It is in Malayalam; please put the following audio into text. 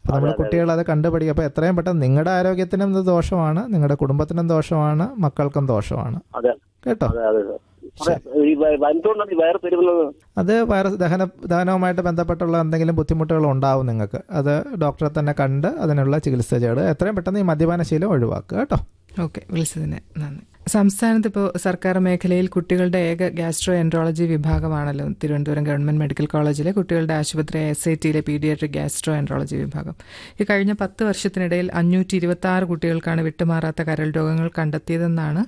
അപ്പോൾ നമ്മൾ കുട്ടികൾ അത് കണ്ടുപഠിക്കും അപ്പോൾ എത്രയും പെട്ടെന്ന് നിങ്ങളുടെ ആരോഗ്യത്തിനും ഇത് ദോഷമാണ് നിങ്ങളുടെ കുടുംബത്തിനും ദോഷമാണ് മക്കൾക്കും ദോഷമാണ് അതെ കേട്ടോ അതെ അതെ സാർ അതെ, ഈ വ- എന്തുകൊണ്ടാണ് ഈ വയറ് പെരുകുന്നത് അത് വൈറസ് ദഹന ദഹനവുമായിട്ട് ബന്ധപ്പെട്ടുള്ള എന്തെങ്കിലും ബുദ്ധിമുട്ടുകൾ ഉണ്ടാവും നിങ്ങൾക്ക് അത് ഡോക്ടറെ തന്നെ കണ്ട് അതിനുള്ള ചികിത്സ ചെയ്ത് എത്രയും പെട്ടെന്ന് ഈ മദ്യപാന ശീലം ഒഴിവാക്കുക കേട്ടോ ഓക്കെ വിളിച്ചതിന് നന്ദി സംസ്ഥാനത്ത് ഇപ്പോൾ സർക്കാർ മേഖലയിൽ കുട്ടികളുടെ ഏക ഗ്യാസ്ട്രോ എൻട്രോളജി വിഭാഗമാണല്ലോ തിരുവനന്തപുരം ഗവൺമെന്റ് മെഡിക്കൽ കോളേജിലെ കുട്ടികളുടെ ആശുപത്രി എസ് ഐ ടിയിലെ പീഡിയാട്രിക് ഗ്യാസ്ട്രോ എൻട്രോളജി വിഭാഗം ഈ കഴിഞ്ഞ പത്ത് വർഷത്തിനിടയിൽ അഞ്ഞൂറ്റി ഇരുപത്തി ആറ് കുട്ടികൾക്കാണ് വിട്ടുമാറാത്ത കരൾ രോഗങ്ങൾ കണ്ടെത്തിയതെന്നാണ്